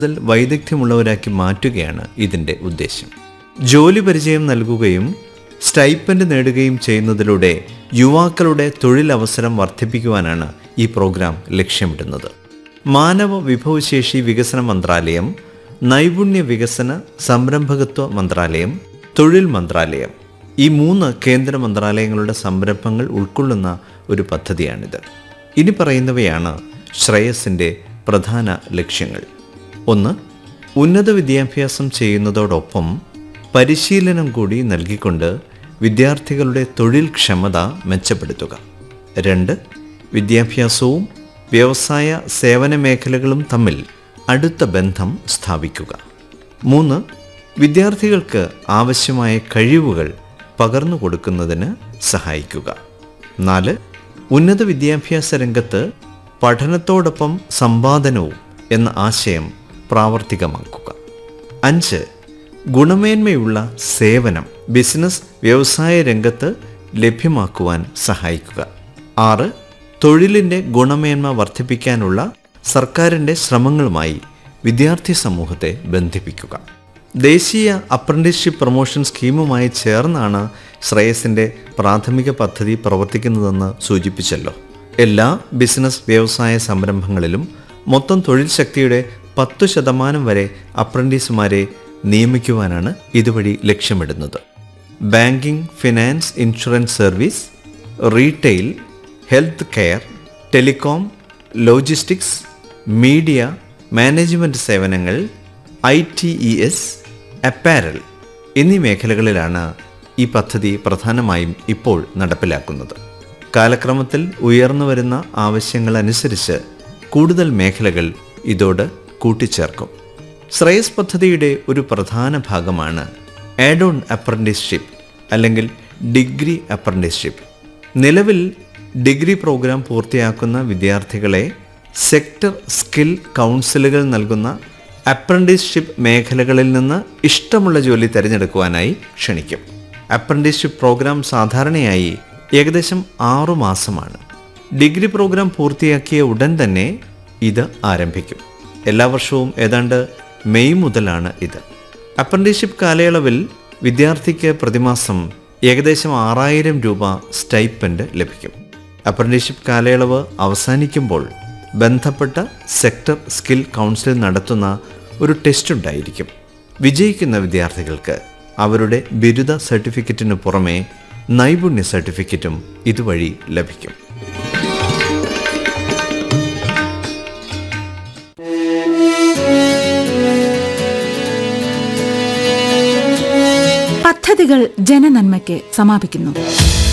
കൂടുതൽ വൈദഗ്ധ്യമുള്ളവരാക്കി മാറ്റുകയാണ് ഇതിൻ്റെ ഉദ്ദേശം ജോലി പരിചയം നൽകുകയും സ്റ്റൈപ്പൻഡ് നേടുകയും ചെയ്യുന്നതിലൂടെ യുവാക്കളുടെ തൊഴിലവസരം വർദ്ധിപ്പിക്കുവാനാണ് ഈ പ്രോഗ്രാം ലക്ഷ്യമിടുന്നത് മാനവ വിഭവശേഷി വികസന മന്ത്രാലയം നൈപുണ്യ വികസന സംരംഭകത്വ മന്ത്രാലയം തൊഴിൽ മന്ത്രാലയം ഈ മൂന്ന് കേന്ദ്ര മന്ത്രാലയങ്ങളുടെ സംരംഭങ്ങൾ ഉൾക്കൊള്ളുന്ന ഒരു പദ്ധതിയാണിത് ഇനി പറയുന്നവയാണ് ശ്രേയസിൻ്റെ പ്രധാന ലക്ഷ്യങ്ങൾ ഒന്ന് ഉന്നത വിദ്യാഭ്യാസം ചെയ്യുന്നതോടൊപ്പം പരിശീലനം കൂടി നൽകിക്കൊണ്ട് വിദ്യാർത്ഥികളുടെ തൊഴിൽ ക്ഷമത മെച്ചപ്പെടുത്തുക രണ്ട് വിദ്യാഭ്യാസവും വ്യവസായ സേവന മേഖലകളും തമ്മിൽ അടുത്ത ബന്ധം സ്ഥാപിക്കുക മൂന്ന് വിദ്യാർത്ഥികൾക്ക് ആവശ്യമായ കഴിവുകൾ പകർന്നു കൊടുക്കുന്നതിന് സഹായിക്കുക നാല് ഉന്നത വിദ്യാഭ്യാസ രംഗത്ത് പഠനത്തോടൊപ്പം സമ്പാദനവും എന്ന ആശയം പ്രാവർത്തികമാക്കുക അഞ്ച് ഗുണമേന്മയുള്ള സേവനം ബിസിനസ് വ്യവസായ രംഗത്ത് ലഭ്യമാക്കുവാൻ സഹായിക്കുക ആറ് തൊഴിലിൻ്റെ ഗുണമേന്മ വർദ്ധിപ്പിക്കാനുള്ള സർക്കാരിൻ്റെ ശ്രമങ്ങളുമായി വിദ്യാർത്ഥി സമൂഹത്തെ ബന്ധിപ്പിക്കുക ദേശീയ അപ്രന്റീസ്ഷിപ്പ് പ്രൊമോഷൻ സ്കീമുമായി ചേർന്നാണ് ശ്രേയസിൻ്റെ പ്രാഥമിക പദ്ധതി പ്രവർത്തിക്കുന്നതെന്ന് സൂചിപ്പിച്ചല്ലോ എല്ലാ ബിസിനസ് വ്യവസായ സംരംഭങ്ങളിലും മൊത്തം തൊഴിൽ ശക്തിയുടെ പത്തു ശതമാനം വരെ അപ്രന്റീസുമാരെ നിയമിക്കുവാനാണ് ഇതുവഴി ലക്ഷ്യമിടുന്നത് banking finance insurance service retail health care telecom logistics media management സേവനങ്ങൾ I T E S apparel എന്നീ മേഖലകളിലാണ് ഈ പദ്ധതി പ്രധാനമായും ഇപ്പോൾ നടപ്പിലാക്കുന്നത് കാലക്രമത്തിൽ ഉയർന്നു വരുന്ന ആവശ്യങ്ങൾ അനുസരിച്ച് കൂടുതൽ മേഖലകൾ ഇതോട് കൂട്ടിച്ചേർക്കും ശ്രേയസ് പദ്ധതിയുടെ ഒരു പ്രധാന ഭാഗമാണ് ആഡ് ഓൺ അപ്രന്റീസ്ഷിപ്പ് അല്ലെങ്കിൽ ഡിഗ്രി അപ്രന്റീസ്ഷിപ്പ് നിലവിൽ ഡിഗ്രി പ്രോഗ്രാം പൂർത്തിയാക്കുന്ന വിദ്യാർത്ഥികളെ സെക്ടർ സ്കിൽ കൗൺസിലുകൾ നൽകുന്ന അപ്രന്റീസ്ഷിപ്പ് മേഖലകളിൽ നിന്ന് ഇഷ്ടമുള്ള ജോലി തിരഞ്ഞെടുക്കുവാനായി ക്ഷണിക്കും അപ്രന്റീസ്ഷിപ്പ് പ്രോഗ്രാം സാധാരണയായി ഏകദേശം ആറു മാസമാണ് ഡിഗ്രി പ്രോഗ്രാം പൂർത്തിയാക്കിയ ഉടൻ തന്നെ ഇത് ആരംഭിക്കും എല്ലാ വർഷവും ഏതാണ്ട് മെയ് മുതലാണ് ഇത് അപ്രന്റീസ്ഷിപ്പ് കാലയളവിൽ വിദ്യാർത്ഥിക്ക് പ്രതിമാസം ഏകദേശം ആറായിരം രൂപ സ്റ്റൈപ്പൻഡ് ലഭിക്കും അപ്രന്റീസ്ഷിപ്പ് കാലയളവ് അവസാനിക്കുമ്പോൾ ബന്ധപ്പെട്ട സെക്ടർ സ്കിൽ കൗൺസിൽ നടത്തുന്ന ഒരു ടെസ്റ്റ് ഉണ്ടായിരിക്കും വിജയിക്കുന്ന വിദ്യാർത്ഥികൾക്ക് അവരുടെ ബിരുദ സർട്ടിഫിക്കറ്റിന് പുറമെ നൈപുണ്യ സർട്ടിഫിക്കറ്റും ഇതുവഴി ലഭിക്കും പദ്ധതികൾ ജനനന്മയ്ക്ക് സമാപിക്കുന്നു